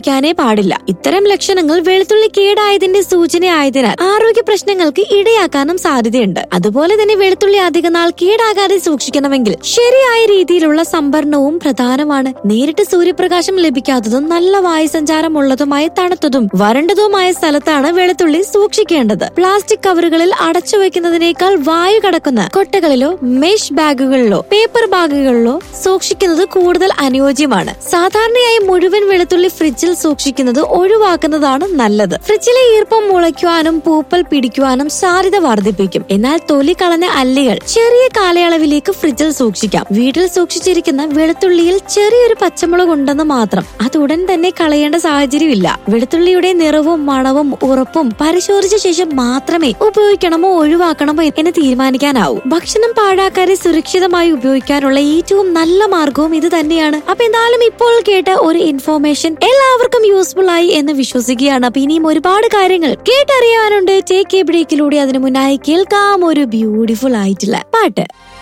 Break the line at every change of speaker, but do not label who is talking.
ഉപയോഗിക്കാനേ പാടില്ല ഇത്തരം ലക്ഷണങ്ങൾ വെളുത്തുള്ളി കേടായതിന്റെ സൂചനയായതിനാൽ ആരോഗ്യ പ്രശ്നങ്ങൾക്ക് ഇടയാക്കാനും സാധ്യതയുണ്ട് അതുപോലെ തന്നെ വെളുത്തുള്ളി അധികനാൾ കേടാകാതെ സൂക്ഷിക്കണമെങ്കിൽ ശരിയായ രീതിയിലുള്ള സംഭരണവും പ്രധാനമാണ് നേരിട്ട് സൂര്യപ്രകാശം ലഭിക്കാത്തതും നല്ല വായുസഞ്ചാരം ഉള്ളതുമായ തണുത്തതും വരണ്ടതുമായ സ്ഥലത്താണ് വെളുത്തുള്ളി സൂക്ഷിക്കേണ്ടത് പ്ലാസ്റ്റിക് കവറുകളിൽ അടച്ചു വെക്കുന്നതിനേക്കാൾ വായു കടക്കുന്ന കൊട്ടകളിലോ മെഷ് ബാഗുകളിലോ പേപ്പർ ബാഗുകളിലോ സൂക്ഷിക്കുന്നത് കൂടുതൽ അനുയോജ്യമാണ് സാധാരണയായി മുഴുവൻ വെളുത്തുള്ളി ഫ്രിഡ്ജിൽ സൂക്ഷിക്കുന്നത് ഒഴിവാക്കുന്നതാണ് നല്ലത് ഫ്രിഡ്ജിലെ ഈർപ്പം മുളയ്ക്കുവാനും പൂപ്പൽ പിടിക്കുവാനും സാധ്യത വർദ്ധിപ്പിക്കും എന്നാൽ തൊലി കളഞ്ഞ അല്ലികൾ ചെറിയ കാലയളവിലേക്ക് ഫ്രിഡ്ജിൽ സൂക്ഷിക്കാം വീട്ടിൽ സൂക്ഷിച്ചിരിക്കുന്ന വെളുത്തുള്ളിയിൽ ചെറിയൊരു പച്ചമുളക് ഉണ്ടെന്ന് മാത്രം അത് ഉടൻ തന്നെ കളയേണ്ട സാഹചര്യമില്ല വെളുത്തുള്ളിയുടെ നിറവും മണവും ഉറപ്പും പരിശോധിച്ച ശേഷം മാത്രമേ ഉപയോഗിക്കണമോ ഒഴിവാക്കണമോ എന്ന് തീരുമാനിക്കാനാവൂ ഭക്ഷണം പാഴാക്കാതെ സുരക്ഷിതമായി ഉപയോഗിക്കാനുള്ള ഏറ്റവും നല്ല മാർഗവും ഇത് തന്നെയാണ് അപ്പൊ എന്തായാലും ഇപ്പോൾ കേട്ട ഒരു ഇൻഫോർമേഷൻ എല്ലാവർക്കും യൂസ്ഫുൾ ആയി എന്ന് വിശ്വസിക്കുകയാണ് അപ്പൊ ഇനിയും ഒരുപാട് കാര്യങ്ങൾ കേട്ടറിയാനുണ്ട് ടേക്ക് എ ബ്രേക്കിലൂടെ അതിനു മുന്നായി കേൾക്കാം ഒരു ബ്യൂട്ടിഫുൾ ആയിട്ടുള്ള പാട്ട്